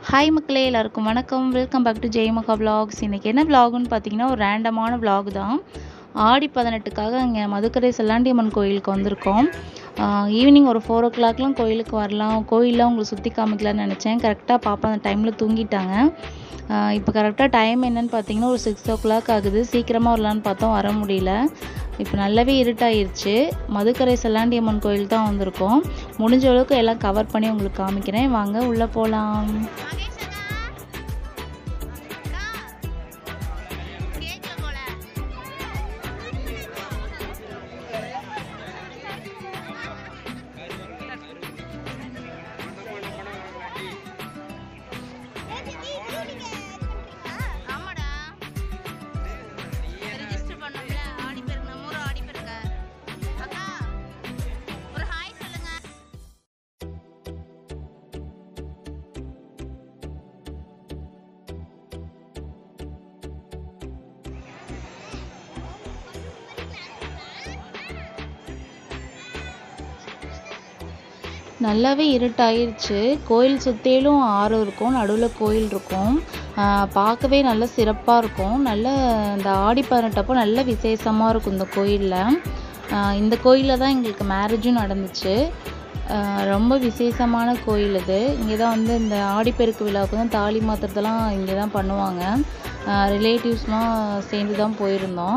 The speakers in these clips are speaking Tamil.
ஹாய் மக்களே எல்லாருக்கும் வணக்கம் welcome back to Jayamaha vlogs இன்றைக்கி என்ன vlogனு பார்த்தீங்கன்னா ஒரு ரேண்டமான vlog தான் ஆடி பதினெட்டுக்காக இங்கே மதுக்கரை செல்லாண்டியம்மன் கோயிலுக்கு வந்திருக்கோம் ஈவினிங் ஒரு ஃபோர் ஓ கிளாக்லாம் கோயிலுக்கு வரலாம் கோயிலெலாம் உங்களுக்கு சுற்றி காமிக்கலாம்னு நினச்சேன் கரெக்டாக பாப்பா அந்த டைமில் தூங்கிட்டாங்க இப்போ கரெக்டாக டைம் என்னன்னு பார்த்தீங்கன்னா ஒரு சிக்ஸ் ஓ கிளாக் ஆகுது சீக்கிரமாக வரலான்னு பார்த்தோம் வர முடியல இப்போ நல்லாவே இருட்டாயிருச்சு மதுக்கரை செல்லாண்டியம்மன் கோயில் தான் வந்திருக்கோம் முடிஞ்ச அளவுக்கு எல்லாம் கவர் பண்ணி உங்களுக்கு காமிக்கிறேன் வாங்க உள்ளே போகலாம் ஆமாடா ரெஜிஸ்டர் பண்ணோம்ல ஆடி பெருக்கு நம்ம ஊர் ஆடி பெருக்க அக்கா ஒரு ஹாய் சொல்லுங்க நல்லாவே இருட்டாயிருச்சு கோயில் சுற்றிலும் ஆறு இருக்கும் நடுவில் கோயில் இருக்கும் ஆஹ் பார்க்கவே நல்ல சிறப்பாக இருக்கும் நல்ல இந்த ஆடி பதினெட்டப்போ நல்ல விசேஷமாக இருக்கும் இந்த கோயிலில் இந்த கோயிலில் தான் எங்களுக்கு மேரேஜும் நடந்துச்சு ஆஹ் ரொம்ப விசேஷமான கோயில் இது இங்கே தான் வந்து இந்த ஆடிப்பெருக்கு விழாவுக்கு தான் தாலி மாத்துறதெல்லாம் இங்கே தான் பண்ணுவாங்க ரிலேட்டிவ்ஸ்லாம் சேர்ந்து தான் போயிருந்தோம்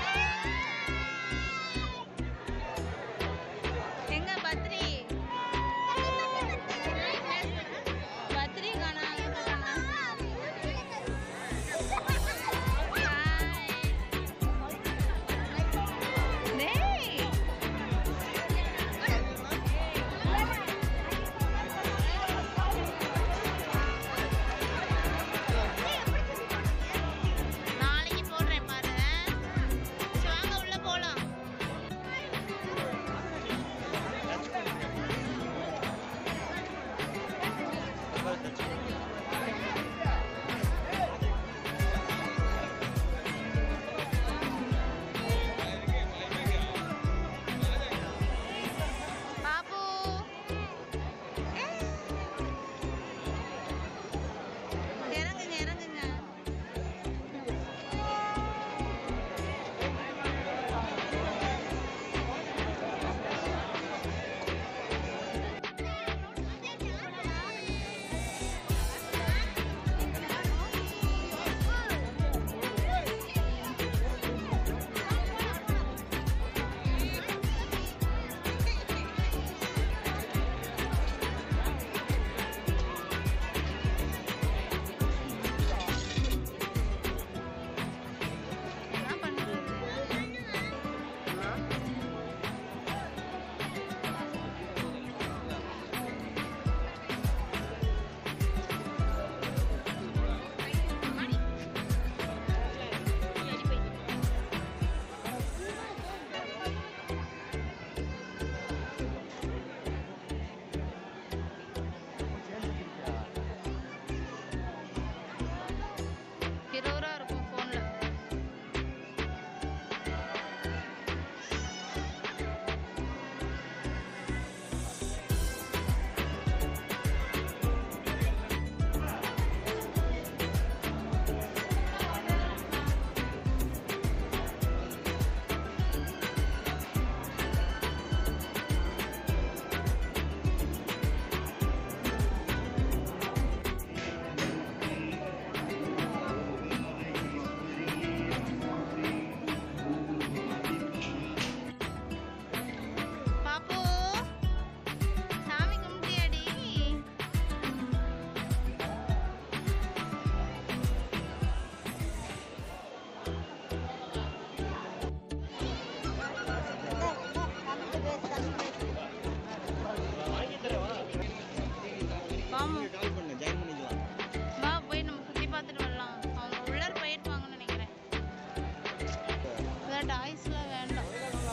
எங்க பத்ரி டாய்ஸ்லாம் வேண்டாம்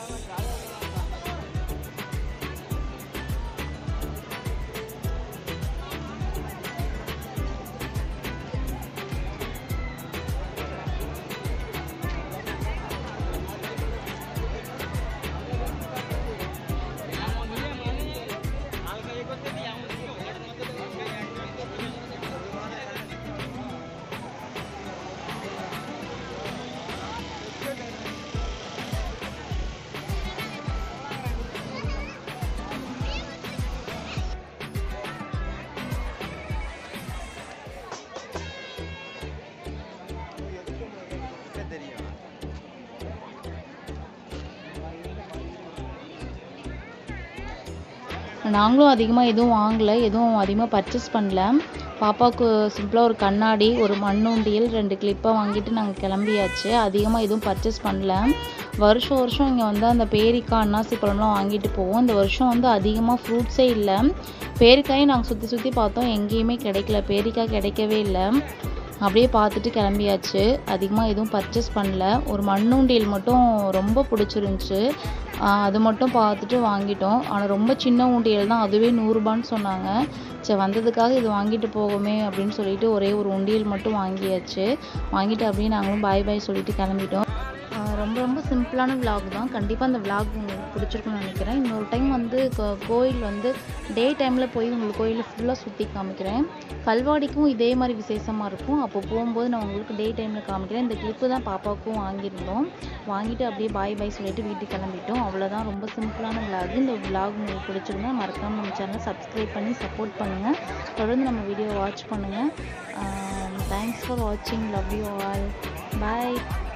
நாங்களும் அதிகமாக எதுவும் வாங்கலை எதுவும் அதிகமாக பர்ச்சேஸ் பண்ணல பாப்பாவுக்கு சிம்பிளாக ஒரு கண்ணாடி ஒரு மண்ணுண்டியல் ரெண்டு கிளிப்பை வாங்கிட்டு நாங்கள் கிளம்பியாச்சு அதிகமாக எதுவும் பர்ச்சேஸ் பண்ணல வருஷம் வருஷம் இங்கே வந்து அந்த பேரிக்காய் அன்னாசி பழம்லாம் வாங்கிட்டு போவோம் இந்த வருஷம் வந்து அதிகமாக ஃப்ரூட்ஸே இல்லை பேரிக்காயும் நாங்கள் சுற்றி சுற்றி பார்த்தோம் எங்கேயுமே கிடைக்கல பேரிக்காய் கிடைக்கவே இல்லை அப்படியே பார்த்துட்டு கிளம்பியாச்சு அதிகமாக எதுவும் பர்ச்சேஸ் பண்ணல ஒரு மண்ணுண்டியல் மட்டும் ரொம்ப பிடிச்சிருந்துச்சி அது மட்டும் பார்த்துட்டு வாங்கிட்டோம் ஆனால் ரொம்ப சின்ன உண்டியல் தான் அதுவே நூறுரூபான்னு சொன்னாங்க சரி வந்ததுக்காக இது வாங்கிட்டு போவோமே அப்படின்னு சொல்லிட்டு ஒரே ஒரு உண்டியல் மட்டும் வாங்கியாச்சு வாங்கிட்டு அப்படியே நாங்களும் பாய் பாய் சொல்லிட்டு கிளம்பிட்டோம் ஆஹ் ரொம்ப ரொம்ப சிம்பிளான vlog தான் கண்டிப்பாக அந்த vlog உங்களுக்கு பிடிச்சிருக்குன்னு நினைக்கிறேன் இன்னொரு டைம் வந்து கோ- கோயில் வந்து டே டைமில் போய் உங்களுக்கு கோயிலை ஃபுல்லாக சுற்றி காமிக்கிறேன் கல்வாடிக்கும் இதே மாதிரி விசேஷமாக இருக்கும் அப்போ போகும்போது நான் உங்களுக்கு டே டைமில் காமிக்கிறேன் இந்த கிளிப்பு தான் பாப்பாவுக்கும் வாங்கியிருந்தோம் வாங்கிட்டு அப்படியே பாய் பாய் சொல்லிட்டு வீட்டுக்கு கிளம்பிட்டோம் அவ்வளோதான் ரொம்ப சிம்பிளான vlog இந்த vlog உங்களுக்கு பிடிச்சிருந்தா மறக்காம நம்ம சேனலை சப்ஸ்கிரைப் பண்ணி சப்போர்ட் பண்ணுங்கள் தொடர்ந்து நம்ம வீடியோ வாட்ச் பண்ணுங்கள் தேங்க்ஸ் ஃபார் வாட்சிங் லவ் யூ ஆல் பாய்